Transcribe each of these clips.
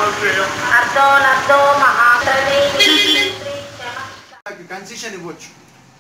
అర్ధో నర్ధో మహాప్రదే concession ఇవ్వచ్చు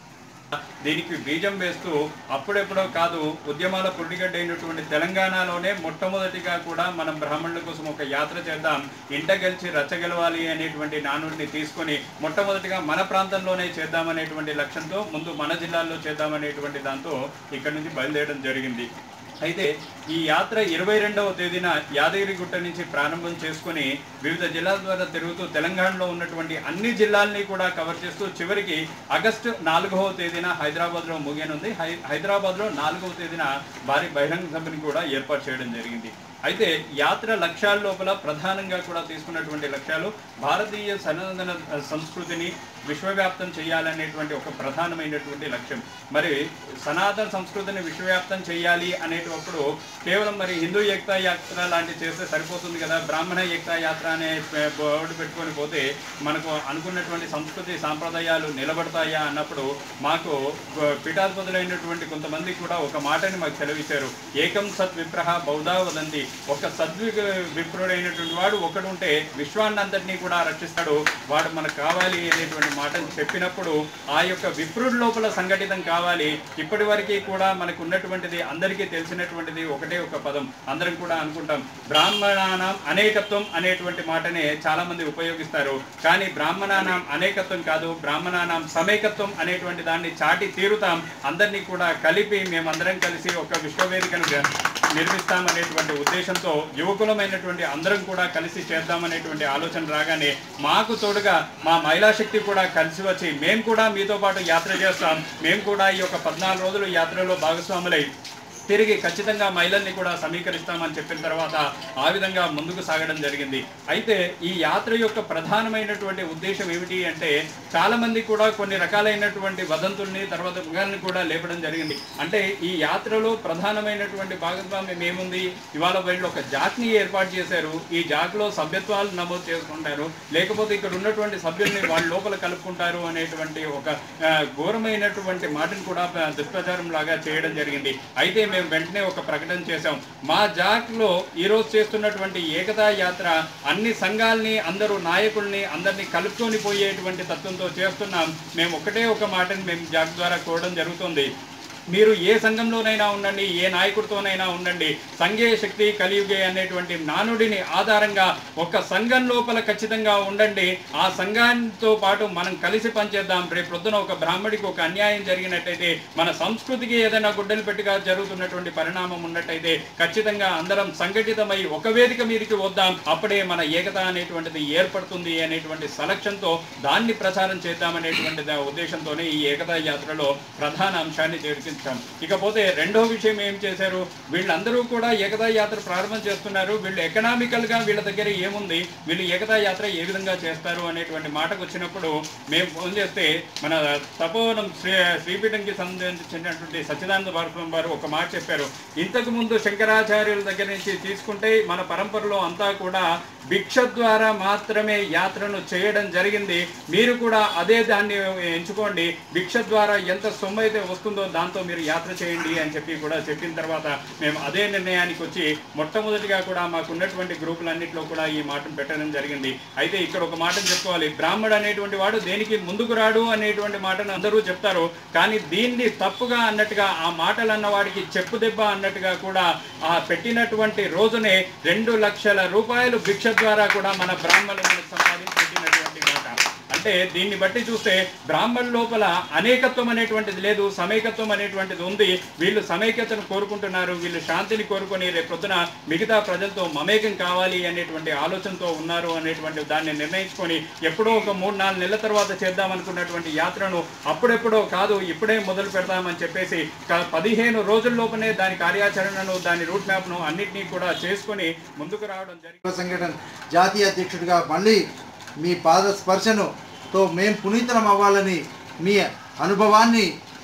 దీనికి బీజం వేస్తూ అప్పుడెప్పుడో కాదు ఉద్యమాల పుల్లిగడ్డ అయినటువంటి తెలంగాణలోనే మొట్టమొదటిగా కూడా మనం బ్రాహ్మణుల కోసం ఒక యాత్ర చేద్దాం ఇంట గెలిచి రచ్చగెలవాలి అనేటువంటి నానుడిని తీసుకొని మొట్టమొదటిగా మన ప్రాంతంలోనే చేద్దామనేటువంటి లక్ష్యంతో ముందు మన జిల్లాల్లో చేద్దామనేటువంటి దాంతో ఇక్కడ నుంచి బయలుదేరడం జరిగింది అయితే ఈ యాత్ర ఇరవై రెండవ తేదీన యాదగిరిగుట్ట నుంచి ప్రారంభం చేసుకుని వివిధ జిల్లాల ద్వారా తిరుగుతూ తెలంగాణలో ఉన్నటువంటి అన్ని జిల్లాల్ని కూడా కవర్ చేస్తూ చివరికి ఆగస్టు నాలుగవ తేదీన హైదరాబాద్లో ముగియనుంది హై హైదరాబాద్లో నాలుగవ తేదీన భారీ బహిరంగ సభని కూడా ఏర్పాటు చేయడం జరిగింది అయితే యాత్ర లక్ష్యాల లోపల ప్రధానంగా కూడా తీసుకున్నటువంటి లక్ష్యాలు భారతీయ సనాతన సంస్కృతిని విశ్వవ్యాప్తం చేయాలనేటువంటి ఒక ప్రధానమైనటువంటి లక్ష్యం మరి సనాతన సంస్కృతిని విశ్వవ్యాప్తం చేయాలి అనేటప్పుడు కేవలం మరి హిందూ ఏకతా యాత్ర లాంటివి చేస్తే సరిపోతుంది కదా బ్రాహ్మణ ఏకతా యాత్ర అనే పే- బోర్డు పెట్టుకొని పోతే మనకు అనుకున్నటువంటి సంస్కృతి సాంప్రదాయాలు నిలబడతాయా అన్నప్పుడు మాకు గ- పీఠాధిపతులైనటువంటి కొంతమంది కూడా ఒక మాటని మాకు సెలవిచ్చారు ఏకం సత్ విప్రహ బౌద్ధ వదంతి ఒక సద్వి విప్రుడైనటువంటి వాడు ఒకడు ఉంటే విశ్వాన్ని అంతటినీ కూడా రక్షిస్తాడు వాడు మనకు కావాలి అనేటువంటి మాటను చెప్పినప్పుడు ఆ యొక్క విప్రుడి లోపల సంఘటితం కావాలి ఇప్పటి వరకు కూడా మనకు ఉన్నటువంటిది అందరికీ తెలిసినటువంటిది ఒకటే ఒక పదం అందరం కూడా అనుకుంటాం బ్రాహ్మణానం అనేకత్వం అనేటువంటి మాటనే చాలా మంది ఉపయోగిస్తారు కానీ బ్రాహ్మణానం అనేకత్వం కాదు బ్రాహ్మణానం సమైకత్వం అనేటువంటి దాన్ని చాటి తీరుతాం అందరినీ కూడా కలిపి మేమందరం కలిసి ఒక విశ్వవేదికను నిర్మిస్తామనేటువంటి ఉద్దేశంతో యువకులమైనటువంటి అందరం కూడా కలిసి చేద్దామనేటువంటి ఆలోచన రాగానే మాకు తోడుగా మా మహిళా శక్తి కూడా కలిసి వచ్చి మేము కూడా మీతో పాటు యాత్ర చేస్తాం మేము కూడా ఈ యొక్క పద్నాలుగు రోజులు యాత్రలో భాగస్వాములై తిరిగి ఖచ్చితంగా మహిళల్ని కూడా సమీకరిస్తామని చెప్పిన తర్వాత ఆ విధంగా ముందుకు సాగడం జరిగింది అయితే ఈ యాత్ర యొక్క ప్రధానమైనటువంటి ఉద్దేశం ఏమిటి అంటే చాలా మంది కూడా కొన్ని రకాలైనటువంటి వదంతుల్ని తర్వాత మృగాల్ని కూడా లేపడం జరిగింది అంటే ఈ యాత్రలో ప్రధానమైనటువంటి భాగస్వామ్యం ఏముంది ఇవాళ వీళ్ళు ఒక జాక్ని ఏర్పాటు చేశారు ఈ జాక్లో సభ్యత్వాలు నమోదు చేసుకుంటారు లేకపోతే ఇక్కడ ఉన్నటువంటి సభ్యుల్ని వాళ్ళ లోపల కలుపుకుంటారు అనేటువంటి ఒక ఆ, ఘోరమైనటువంటి మాటను కూడా ఆ, దుష్ప్రచారం లాగా చేయడం జరిగింది అయితే మేము వెంటనే ఒక ప్రకటన చేశాం మా జాక్ లో ఈ రోజు చేస్తున్నటువంటి ఏకతా యాత్ర అన్ని సంఘాలని అందరూ నాయకుల్ని అందరినీ కలుపుకొని పోయేటువంటి తత్వంతో చేస్తున్నాం మేము ఒకటే ఒక మాటని మేము జాక్ ద్వారా కోరడం జరుగుతుంది మీరు ఏ సంఘంలోనైనా ఉండండి ఏ నాయకుడితోనైనా ఉండండి సంఘే శక్తి కలియుగే అనేటువంటి నానుడిని ఆధారంగా ఒక సంఘం లోపల ఖచ్చితంగా ఉండండి ఆ సంఘంతో పాటు మనం కలిసి పనిచేద్దాం రేపు ప్రొద్దున ఒక బ్రాహ్మడికి ఒక అన్యాయం జరిగినట్టయితే మన సంస్కృతికి ఏదైనా గుడ్డలు పెట్టిగా జరుగుతున్నటువంటి పరిణామం ఉన్నట్టయితే ఖచ్చితంగా అందరం సంఘటితమై ఒక వేదిక మీదకి వద్దాం అప్పుడే మన ఏకత అనేటువంటిది ఏర్పడుతుంది అనేటువంటి సలక్ష్యంతో దాన్ని ప్రచారం చేద్దామనేటువంటి దా- ఉద్దేశంతోనే ఈ ఏకతా యాత్రలో ప్రధాన అంశాన్ని చేర్చించాం ఇకపోతే రెండో విషయం ఏం చేశారు వీళ్ళందరూ కూడా ఏకతా యాత్ర ప్రారంభం చేస్తున్నారు వీళ్ళు ఎకనామికల్ గా వీళ్ళ దగ్గర ఏముంది వీళ్ళు ఏకతా యాత్ర ఏ విధంగా చేస్తారు అనేటువంటి మాటకు వచ్చినప్పుడు మేము ఫోన్ చేస్తే మన తపోవనం శ్రీ శ్రీపీఠంకి సంబంధించినటువంటి సచ్చిదానంద భారతం వారు ఒక మాట చెప్పారు ఇంతకు ముందు శంకరాచార్యుల దగ్గర నుంచి తీసుకుంటే మన పరంపరలో అంతా కూడా భిక్ష ద్వారా మాత్రమే యాత్రను చేయడం జరిగింది మీరు కూడా అదే దాన్ని ఎంచుకోండి భిక్ష ద్వారా ఎంత సొమ్ము అయితే వస్తుందో దాంతో మీరు యాత్ర చేయండి అని చెప్పి కూడా చెప్పిన తర్వాత మేము అదే నిర్ణయానికి వచ్చి మొట్టమొదటిగా కూడా మాకు ఉన్నటువంటి గ్రూపులన్నింటిలో కూడా ఈ మాటను పెట్టడం జరిగింది అయితే ఇక్కడ ఒక మాటను చెప్పుకోవాలి బ్రాహ్మడు అనేటువంటి వాడు దేనికి ముందుకు రాడు అనేటువంటి మాటను అందరూ చెప్తారు కానీ దీన్ని తప్పుగా అన్నట్టుగా ఆ మాటలు అన్న వాడికి చెప్పు దెబ్బ అన్నట్టుగా కూడా ఆ పెట్టినటువంటి రోజునే రెండు లక్షల రూపాయలు భిక్ష ద్వారా కూడా మన బ్రాహ్మణులు మనకు సంపాదించి పెట్టినటువంటి మాట అంటే దీన్ని బట్టి చూస్తే బ్రాహ్మణుల లోపల అనేకత్వం అనేటువంటిది లేదు సమైకత్వం అనేటువంటిది ఉంది వీళ్ళు సమైక్యతను కోరుకుంటున్నారు వీళ్ళు శాంతిని కోరుకొని రేపు పొద్దున మిగతా ప్రజలతో మమేకం కావాలి అనేటువంటి ఆలోచనతో ఉన్నారు అనేటువంటి దాన్ని నిర్ణయించుకొని ఎప్పుడో ఒక మూడు నాలుగు నెలల తర్వాత చేద్దాం అనుకున్నటువంటి యాత్రను అప్పుడెప్పుడో కాదు ఇప్పుడే మొదలు పెడదామని చెప్పేసి క- పదిహేను రోజుల లోపనే దాని కార్యాచరణను దాని రూట్ మ్యాప్ను అన్నిటినీ కూడా చేసుకొని ముందుకు రావడం జరిగింది యువ సంఘటన జాతీయ అధ్యక్షుడిగా మళ్ళీ మీ పాద స్పర్శను తో మేం పునీతనం అవ్వాలని మీ అనుభవాన్ని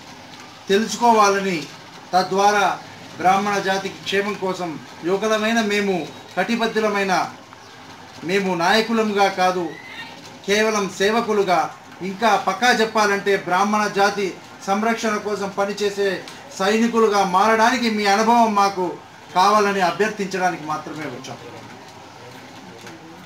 తెలుసుకోవాలని తద్వారా బ్రాహ్మణ జాతికి క్షేమం కోసం యువకులమైన మేము కటిబద్ధులమైన మేము నాయకులముగా కాదు కేవలం సేవకులుగా ఇంకా పక్కా చెప్పాలంటే బ్రాహ్మణ జాతి సంరక్షణ కోసం పనిచేసే సైనికులుగా మారడానికి మీ అనుభవం మాకు కావాలని అభ్యర్థించడానికి మాత్రమే వచ్చాం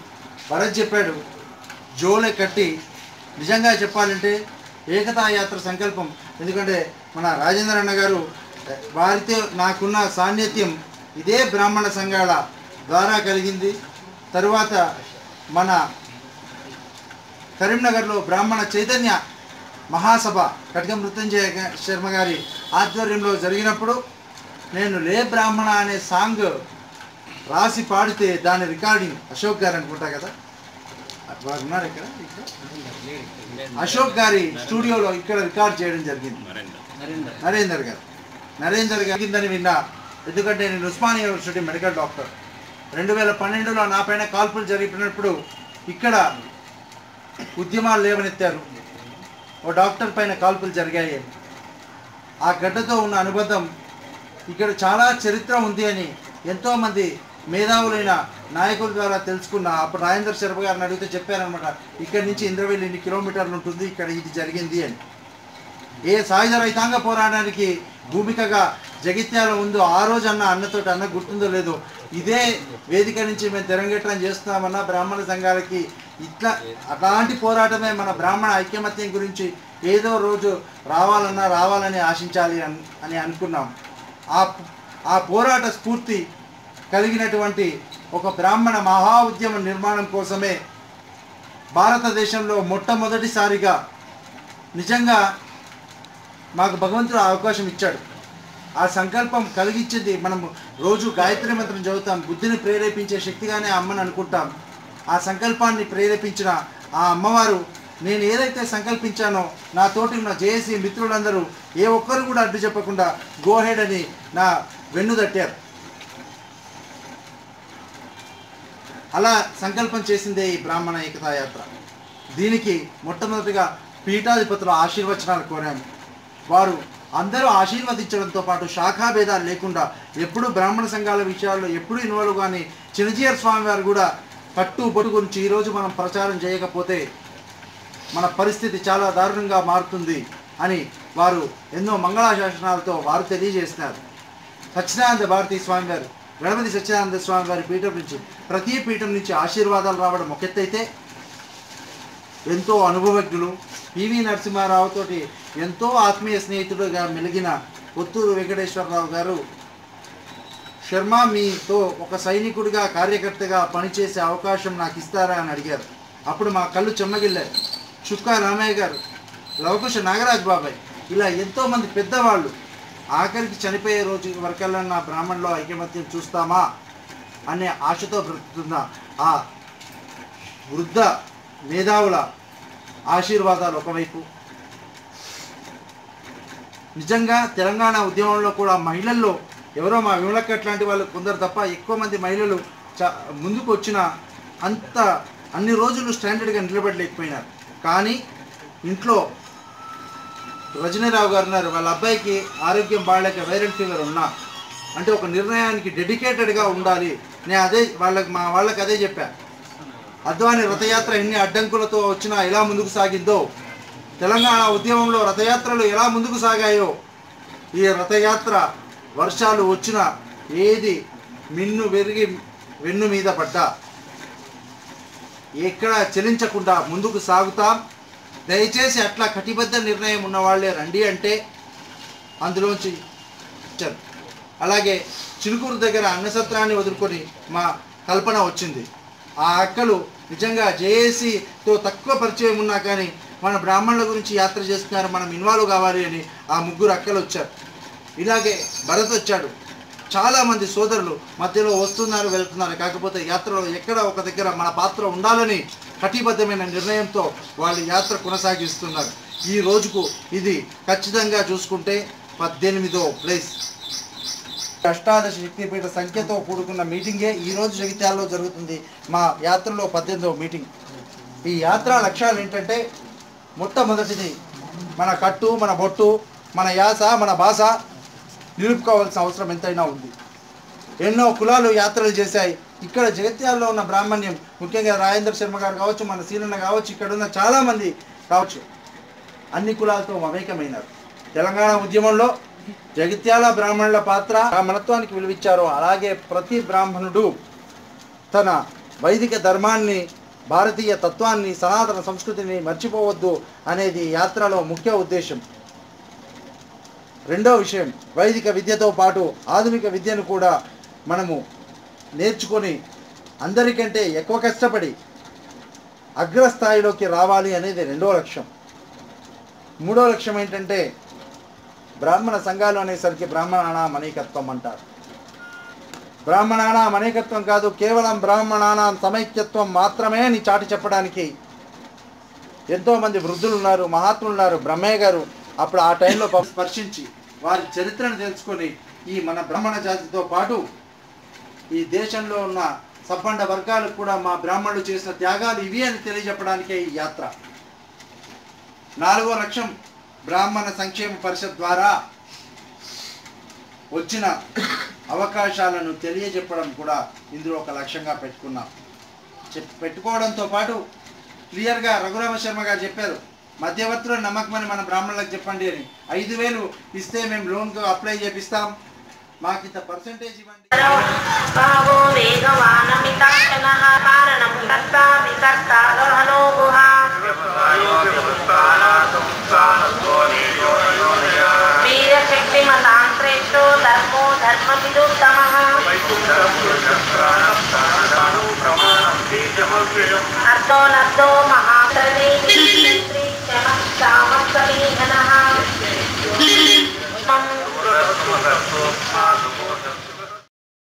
భరత్ చెప్పాడు జోలే కట్టి నిజంగా చెప్పాలంటే ఏకతా యాత్ర సంకల్పం ఎందుకంటే మన రాజేంద్ర అన్న గారు వారితో నాకున్న సాన్నిధ్యం ఇదే బ్రాహ్మణ సంఘాల ద్వారా కలిగింది తరువాత మన కరీంనగర్లో బ్రాహ్మణ చైతన్య మహాసభ కటిక మృత్యుంజయ గ- శర్మ గారి ఆధ్వర్యంలో జరిగినప్పుడు నేను లే బ్రాహ్మణ అనే సాంగ్ రాసి పాడితే దాని రికార్డింగ్ అశోక్ గారు అనుకుంటా కదా వారు ఉన్నారు ఇక్కడ ఇక్కడ? అశోక్ గారి స్టూడియోలో ఇక్కడ రికార్డ్ చేయడం జరిగింది నరేందర్ గారు నరేందర్ గారు జరిగిందని విన్నా ఎందుకంటే నేను ఉస్మానియా యూనివర్సిటీ మెడికల్ డాక్టర్ రెండు వేల పన్నెండులో నా పైన కాల్పులు జరిపినప్పుడు ఇక్కడ ఉద్యమాలు లేవనెత్తారు ఓ డాక్టర్ పైన కాల్పులు జరిగాయి ఆ గడ్డతో ఉన్న అనుబంధం ఇక్కడ చాలా చరిత్ర ఉంది అని ఎంతోమంది మేధావులైన నాయకుల ద్వారా తెలుసుకున్న అప్పుడు రాజేందర్ శర్మ గారిని అడిగితే చెప్పారనమాట ఇక్కడి నుంచి ఇంద్రవెల్లి ఇన్ని కిలోమీటర్లు ఉంటుంది ఇక్కడ ఇది జరిగింది అని ఏ సాయుధ రైతాంగ పోరాటానికి భూమికగా జగిత్యాల ఉందో ఆ రోజు అన్న అన్నతోటి అన్న గుర్తుందో లేదో ఇదే వేదిక నుంచి మేము తెరంగేట్రం చేస్తున్నామన్నా బ్రాహ్మణ సంఘాలకి ఇట్లా అట్లాంటి పోరాటమే మన బ్రాహ్మణ ఐక్యమత్యం గురించి ఏదో రోజు రావాలన్నా రావాలని ఆశించాలి అన్- అని అనుకున్నాం ఆ ఆ పోరాట స్ఫూర్తి కలిగినటువంటి ఒక బ్రాహ్మణ మహా ఉద్యమ నిర్మాణం కోసమే భారతదేశంలో మొట్టమొదటిసారిగా నిజంగా మాకు భగవంతుడు ఆ అవకాశం ఇచ్చాడు ఆ సంకల్పం కలిగించింది మనం రోజు గాయత్రి మంత్రం చదువుతాం బుద్ధిని ప్రేరేపించే శక్తిగానే అమ్మని అనుకుంటాం ఆ సంకల్పాన్ని ప్రేరేపించిన ఆ అమ్మవారు నేను ఏదైతే సంకల్పించానో నా తోటి ఉన్న జేఏసీ మిత్రులందరూ ఏ ఒక్కరు కూడా అడ్డు చెప్పకుండా గోహెడ్ అని నా వెన్ను తట్టారు అలా సంకల్పం చేసిందే ఈ బ్రాహ్మణ ఏకతా యాత్ర దీనికి మొట్టమొదటిగా పీఠాధిపతుల ఆశీర్వచనాలు కోరాము వారు అందరూ ఆశీర్వదించడంతో పాటు శాఖాభేదాలు లేకుండా ఎప్పుడు బ్రాహ్మణ సంఘాల విషయాల్లో ఎప్పుడు ఇన్వాల్వ్ కానీ చిన్నజీయర్ స్వామి వారు కూడా కట్టు బొట్టు గురించి ఈరోజు మనం ప్రచారం చేయకపోతే మన పరిస్థితి చాలా దారుణంగా మారుతుంది అని వారు ఎన్నో మంగళాశాసనాలతో వారు తెలియజేస్తున్నారు సత్యనారాయణ భారతీ స్వామి గారు గణపతి సత్యనారాయణ స్వామి వారి పీఠం నుంచి ప్రతి పీఠం నుంచి ఆశీర్వాదాలు రావడం ఒక ఎత్తైతే ఎంతో అనుభవజ్ఞులు పివి నరసింహారావు తోటి ఎంతో ఆత్మీయ స్నేహితుడుగా మెలిగిన కొత్తూరు వెంకటేశ్వరరావు గారు శర్మ మీతో ఒక సైనికుడిగా కార్యకర్తగా పనిచేసే అవకాశం నాకు ఇస్తారా అని అడిగారు అప్పుడు మా కళ్ళు చెమ్మగిల్లారు చుక్కా రామయ్య గారు లవకుశ నాగరాజ్ బాబాయ్ ఇలా ఎంతోమంది పెద్దవాళ్ళు ఆఖరికి చనిపోయే రోజు వరకల్లా నా బ్రాహ్మణులో ఐకమత్యం చూస్తామా అనే ఆశతో బ్రతుకుతున్న ఆ వృద్ధ మేధావుల ఆశీర్వాదాలు ఒకవైపు నిజంగా తెలంగాణ ఉద్యమంలో కూడా మహిళల్లో ఎవరో మా విమలక్క లాంటి వాళ్ళు కొందరు తప్ప ఎక్కువ మంది మహిళలు చా ముందుకు వచ్చిన అంత అన్ని రోజులు స్టాండర్డ్గా నిలబడలేకపోయినారు కానీ ఇంట్లో రజనీరావు గారు ఉన్నారు వాళ్ళ అబ్బాయికి ఆరోగ్యం బాగాలేక వైరల్ ఫీవర్ ఉన్నా అంటే ఒక నిర్ణయానికి డెడికేటెడ్గా ఉండాలి నేను అదే వాళ్ళకి మా వాళ్ళకి అదే చెప్పా అద్వాని రథయాత్ర ఎన్ని అడ్డంకులతో వచ్చినా ఎలా ముందుకు సాగిందో తెలంగాణ ఉద్యమంలో రథయాత్రలు ఎలా ముందుకు సాగాయో ఈ రథయాత్ర వర్షాలు వచ్చినా ఏది మిన్ను వెరిగి వెన్ను మీద పడ్డా ఎక్కడ చెలించకుండా ముందుకు సాగుతాం దయచేసి అట్లా కటిబద్ధ నిర్ణయం ఉన్న వాళ్ళే రండి అంటే అందులోంచి వచ్చారు అలాగే చిలుకూరు దగ్గర అన్నసత్రాన్ని వదులుకొని మా కల్పన వచ్చింది ఆ అక్కలు నిజంగా జేఏసీతో తక్కువ పరిచయం ఉన్నా కానీ మన బ్రాహ్మణుల గురించి యాత్ర చేస్తున్నారు మనం ఇన్వాల్వ్ కావాలి అని ఆ ముగ్గురు అక్కలు వచ్చారు ఇలాగే భరత్ వచ్చాడు చాలామంది సోదరులు మధ్యలో వస్తున్నారు వెళ్తున్నారు కాకపోతే యాత్రలో ఎక్కడ ఒక దగ్గర మన పాత్ర ఉండాలని కటిబద్ధమైన నిర్ణయంతో వాళ్ళు యాత్ర కొనసాగిస్తున్నారు ఈ రోజుకు ఇది ఖచ్చితంగా చూసుకుంటే పద్దెనిమిదో ప్లేస్ అష్టాదశ శక్తిపీఠ సంఖ్యతో కూడుకున్న మీటింగే ఈ రోజు జగిత్యాలలో జరుగుతుంది మా యాత్రలో పద్దెనిమిదవ మీటింగ్ ఈ యాత్ర లక్ష్యాలు ఏంటంటే మొట్టమొదటిది మన కట్టు మన బొట్టు మన యాస మన భాష నిలుపుకోవాల్సిన అవసరం ఎంతైనా ఉంది ఎన్నో కులాలు యాత్రలు చేశాయి ఇక్కడ జగిత్యాలలో ఉన్న బ్రాహ్మణ్యం ముఖ్యంగా రాజేంద్ర శర్మ గారు కావచ్చు మన సీనన్న కావచ్చు ఇక్కడ ఉన్న చాలామంది కావచ్చు అన్ని కులాలతో మమేకమైనారు తెలంగాణ ఉద్యమంలో జగిత్యాల బ్రాహ్మణుల పాత్ర బ్రాహ్మణత్వానికి విలువిచ్చారో అలాగే ప్రతి బ్రాహ్మణుడు తన వైదిక ధర్మాన్ని భారతీయ తత్వాన్ని సనాతన సంస్కృతిని మర్చిపోవద్దు అనేది ఈ యాత్రలో ముఖ్య ఉద్దేశం రెండో విషయం వైదిక విద్యతో పాటు ఆధునిక విద్యను కూడా మనము నేర్చుకొని అందరికంటే ఎక్కువ కష్టపడి అగ్రస్థాయిలోకి రావాలి అనేది రెండో లక్ష్యం మూడో లక్ష్యం ఏంటంటే బ్రాహ్మణ సంఘాలు అనేసరికి బ్రాహ్మణానా మనీకత్వం అంటారు బ్రాహ్మణానా అనేకత్వం కాదు కేవలం బ్రాహ్మణానా సమైక్యత్వం మాత్రమే అని చాటి చెప్పడానికి ఎంతోమంది వృద్ధులు ఉన్నారు మహాత్ములు ఉన్నారు బ్రహ్మయ్య గారు అప్పుడు ఆ టైంలో పాపం స్పర్శించి వారి చరిత్రను తెలుసుకొని ఈ మన బ్రాహ్మణ జాతితో పాటు ఈ దేశంలో ఉన్న సబ్బండ వర్గాలకు కూడా మా బ్రాహ్మణులు చేసిన త్యాగాలు ఇవి అని తెలియజెప్పడానికే ఈ యాత్ర నాలుగో లక్ష్యం బ్రాహ్మణ సంక్షేమ పరిషత్ ద్వారా వచ్చిన అవకాశాలను తెలియజెప్పడం కూడా ఇందులో ఒక లక్ష్యంగా పెట్టుకున్నాం చెప్ పెట్టుకోవడంతో పాటు క్లియర్గా రఘురామ శర్మ గారు చెప్పారు మధ్యవర్తుల నమ్మకమని మన బ్రాహ్మణులకు చెప్పండి అని ఐదు వేలు ఇస్తే మేము లోన్కు అప్లై చేపిస్తాం మాకు ఇంత పర్సంటేజ్ ఇవ్వండి భావో వేగవానమితాక్షణः కారణం కర్తా వికర్తా గహనో గుహా వీరశక్తిమతాం శ్రేష్టో ధర్మో ధర్మవిదుత్తమः అర్థో నర్థో మహాత్రనే శ్రీక్షమక్షామస్తమీహనः